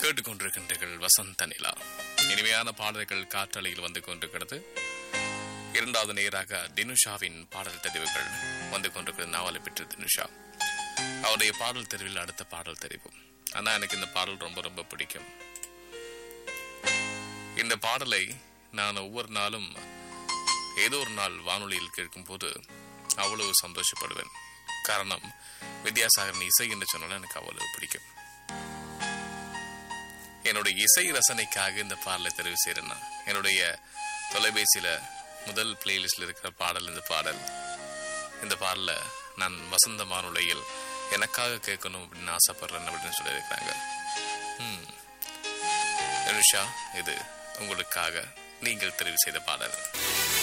கேட்டுக்கொண்டிருக்கின்றீர்கள் வசந்த நிலா இனிமையான பாடல்கள் காற்றலையில் வந்து கொண்டிருக்கிறது இரண்டாவது நேராக தினுஷாவின் பாடல் தெரிவுகள் வந்து கொண்டிருக்கிறது நாவலை பெற்ற தினுஷா அவருடைய பாடல் தெரிவில் அடுத்த பாடல் தெரிவு ஆனா எனக்கு இந்த பாடல் ரொம்ப ரொம்ப பிடிக்கும் இந்த பாடலை நான் ஒவ்வொரு நாளும் ஏதோ ஒரு நாள் வானொலியில் கேட்கும்போது அவ்வளவு சந்தோஷப்படுவேன் காரணம் வித்யாசாகரன் இசை என்று சொன்னாலும் எனக்கு அவ்வளவு பிடிக்கும் என்னுடைய இசை ரசனைக்காக இந்த பாடலை தெரிவு செய்கிறேன் நான் என்னுடைய தொலைபேசியில முதல் பிளேலிஸ்ட்ல இருக்கிற பாடல் இந்த பாடல் இந்த பாடல நான் வசந்த வானொலியில் எனக்காக கேட்கணும் அப்படின்னு ஆசைப்படுறேன் அப்படின்னு சொல்லியிருக்கிறாங்க ம். அனுஷா இது உங்களுக்காக நீங்கள் தெரிவு செய்த பாடல்